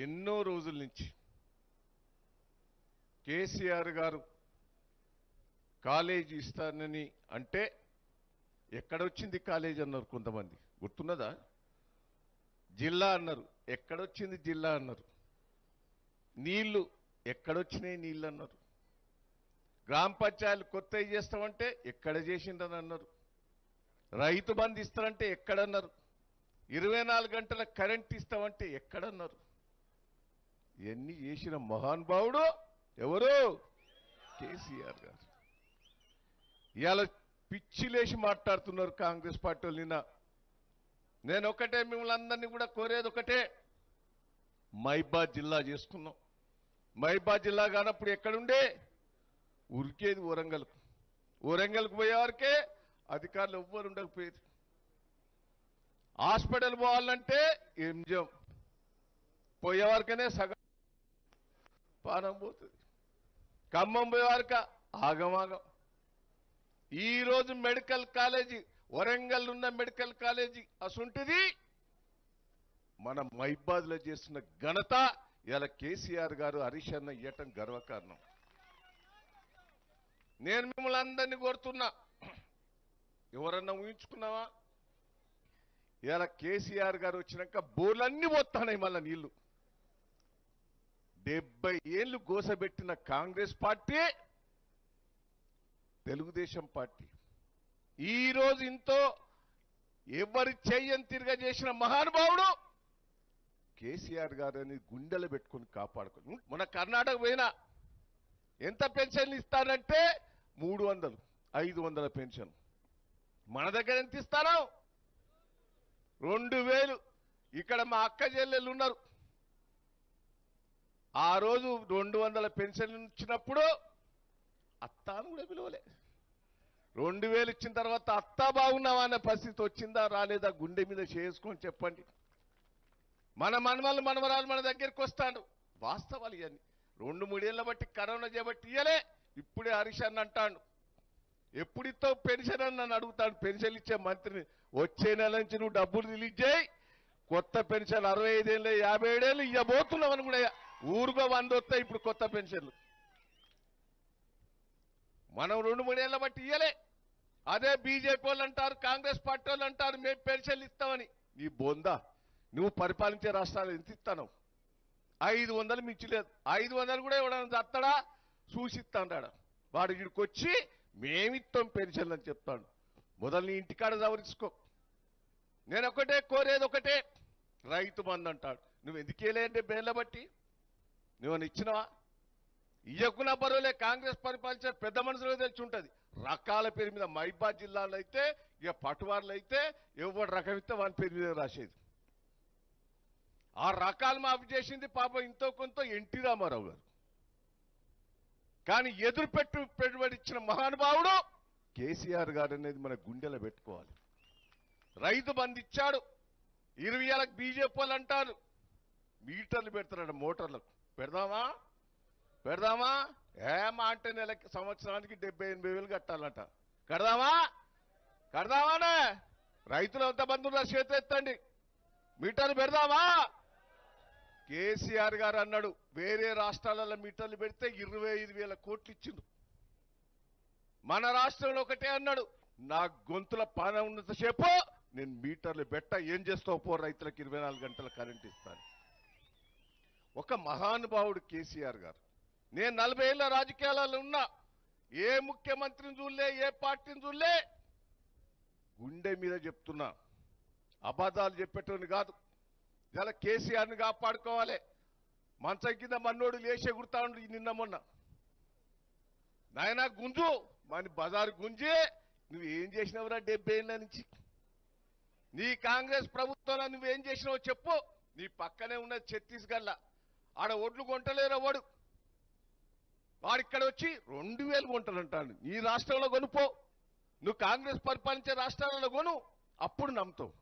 ఎన్నో రోజుల నుంచి కేసీఆర్ గారు కాలేజీ ఇస్తానని అంటే ఎక్కడొచ్చింది కాలేజీ అన్నారు కొంతమంది గుర్తున్నదా జిల్లా అన్నారు ఎక్కడొచ్చింది జిల్లా అన్నారు నీళ్లు ఎక్కడొచ్చినాయి నీళ్ళు అన్నారు గ్రామ పంచాయతీలు కొత్తవి చేస్తామంటే ఎక్కడ చేసిండని అన్నారు రైతు బంధు ఇస్తారంటే ఎక్కడన్నారు ఇరవై నాలుగు గంటల కరెంట్ ఇస్తామంటే ఎక్కడన్నారు ఇవన్నీ చేసిన మహానుభావుడు ఎవరు కేసీఆర్ గారు ఇవాళ పిచ్చిలేసి మాట్లాడుతున్నారు కాంగ్రెస్ పార్టీ వాళ్ళు నిన్న నేను ఒకటే మిమ్మల్ని అందరినీ కూడా కోరేది ఒకటే మైబాద్ జిల్లా చేసుకున్నాం మైబాద్ జిల్లా కానప్పుడు ఎక్కడుండే ఉరికేది వరంగల్కు వరంగల్కు పోయేవారికే అధికారులు ఎవ్వరు ఉండకపోయేది హాస్పిటల్ పోవాలంటే ఎంజం పోయేవారికనే సగం పానం పోతుంది ఖమ్మం పోయేవారిక ఆగమాగం ఈ రోజు మెడికల్ కాలేజీ వరంగల్ ఉన్న మెడికల్ కాలేజీ అసుంటిది మన మైబాద్ లో చేస్తున్న ఘనత ఇలా కేసీఆర్ గారు హరీష్ అన్న ఇయ్యటం గర్వకారణం నేను మిమ్మల్ని అందరినీ కోరుతున్నా ఎవరన్నా ఊహించుకున్నావా ఇలా కేసీఆర్ గారు వచ్చినాక బోర్లన్నీ పోతున్నాయి మళ్ళా నీళ్లు డెబ్బై ఏళ్ళు గోసబెట్టిన కాంగ్రెస్ పార్టీ తెలుగుదేశం పార్టీ ఈ రోజు ఇంతో ఎవరి చెయ్యని తిరగ చేసిన మహానుభావుడు కేసీఆర్ గారు అని గుండెలు పెట్టుకుని కాపాడుకుని మన కర్ణాటక పోయినా ఎంత పెన్షన్లు ఇస్తానంటే మూడు వందలు ఐదు వందల పెన్షన్ మన దగ్గర ఎంత ఇస్తాను రెండు వేలు ఇక్కడ మా అక్క చెల్లెళ్ళు ఉన్నారు ఆ రోజు రెండు వందల పెన్షన్ ఇచ్చినప్పుడు అత్తాను కూడా పిలవలే రెండు వేలు ఇచ్చిన తర్వాత అత్తా బాగున్నావా అనే పరిస్థితి వచ్చిందా రాలేదా గుండె మీద చేసుకొని చెప్పండి మన మనవాళ్ళు మనవరాలు మన దగ్గరికి వస్తాడు వాస్తవాలు ఇవన్నీ రెండు మూడేళ్ల బట్టి కరోనా చేపట్టి ఇయ్యలే ఇప్పుడే హరీష్ అన్న అంటాడు ఎప్పుడితో పెన్షన్ అని నన్ను అడుగుతాడు పెన్షన్ ఇచ్చే మంత్రిని వచ్చే నెల నుంచి నువ్వు డబ్బులు రిలీజ్ చేయి కొత్త పెన్షన్ అరవై ఐదేళ్ళు యాభై ఏడేళ్ళు ఇవ్వబోతున్నావు అని కూడా ఊరుగా వంద వస్తాయి ఇప్పుడు కొత్త పెన్షన్లు మనం రెండు మూడేళ్ల బట్టి ఇయ్యలే అదే బీజేపీ వాళ్ళు అంటారు కాంగ్రెస్ పార్టీ వాళ్ళు అంటారు మేము పెన్షన్లు ఇస్తామని నీ బొందా నువ్వు పరిపాలించే రాష్ట్రాలు ఎంత ఇస్తాను ఐదు వందలు మించలేదు ఐదు వందలు కూడా ఇవ్వడానికి చస్తాడా చూసిస్తాడా వాడు ఇక్కడికి వచ్చి మేమిస్తాం పెన్షన్లు అని చెప్తాడు మొదలు నీ ఇంటికాడ సవరించుకో నేను ఒకటే కోరేది ఒకటే రైతు బంధు అంటాడు నువ్వు ఎందుకేలే అంటే బేళ్ళ బట్టి నువ్వు ఇచ్చినవా ఇయ్యకున్నా పర్వాలే కాంగ్రెస్ పరిపాలించే పెద్ద మనుషులకు తెలిసి ఉంటుంది రకాల పేరు మీద మైబాద్ జిల్లాలో అయితే ఇక పటువార్లు అయితే ఎవడు రకం ఇస్తే వాని పేరు మీద రాసేది ఆ రకాలు మాఫీ చేసింది పాపం ఇంతో కొంత ఎన్టీ రామారావు గారు కానీ ఎదురు పెట్టు పెట్టుబడి ఇచ్చిన మహానుభావుడు కేసీఆర్ గారు అనేది మన గుండెలో పెట్టుకోవాలి రైతు బంధు ఇచ్చాడు ఇరవై ఏళ్ళకి బీజేపీ వాళ్ళు అంటారు మీటర్లు పెడతారట మోటార్లకు పెడదామా పెడదామా ఏమా అంటే నెలకి సంవత్సరానికి డెబ్బై ఎనభై వేలు కట్టాలట కడదామా కడదామానే రైతులు ఎంత మంది ఉన్నారు చేతి ఎత్తండి మీటర్లు పెడదామా కేసీఆర్ గారు అన్నాడు వేరే రాష్ట్రాలలో మీటర్లు పెడితే ఇరవై ఐదు వేల కోట్లు ఇచ్చిండు మన రాష్ట్రంలో ఒకటే అన్నాడు నా గొంతుల పాన ఉన్నంతసేపు నేను మీటర్లు పెట్ట ఏం చేస్తావు పో రైతులకు ఇరవై నాలుగు గంటల కరెంట్ ఇస్తాను ఒక మహానుభావుడు కేసీఆర్ గారు నేను నలభై ఏళ్ళ రాజకీయాలలో ఉన్నా ఏ ముఖ్యమంత్రిని చూడలే ఏ పార్టీని చూడలే గుండె మీద చెప్తున్నా అబద్ధాలు చెప్పేటోని కాదు ఇలా కేసీఆర్ని కాపాడుకోవాలి మంచం కింద మన్నోడు లేచే గుర్తా ఉండు ఈ నిన్న మొన్న నాయనా గుంజు మన బజారు గుంజి నువ్వు ఏం చేసినావురా డెబ్బై ఏళ్ళ నుంచి నీ కాంగ్రెస్ ప్రభుత్వంలో నువ్వేం చేసినావో చెప్పు నీ పక్కనే ఉన్న ఛత్తీస్గఢ్లో ఆడ ఒడ్లు కొంటలేరు వాడు వాడు ఇక్కడ వచ్చి రెండు వేలు కొంటలు అంటాడు నీ రాష్ట్రంలో కొనుపో నువ్వు కాంగ్రెస్ పరిపాలించే రాష్ట్రాలలో కొను అప్పుడు నమ్ముతావు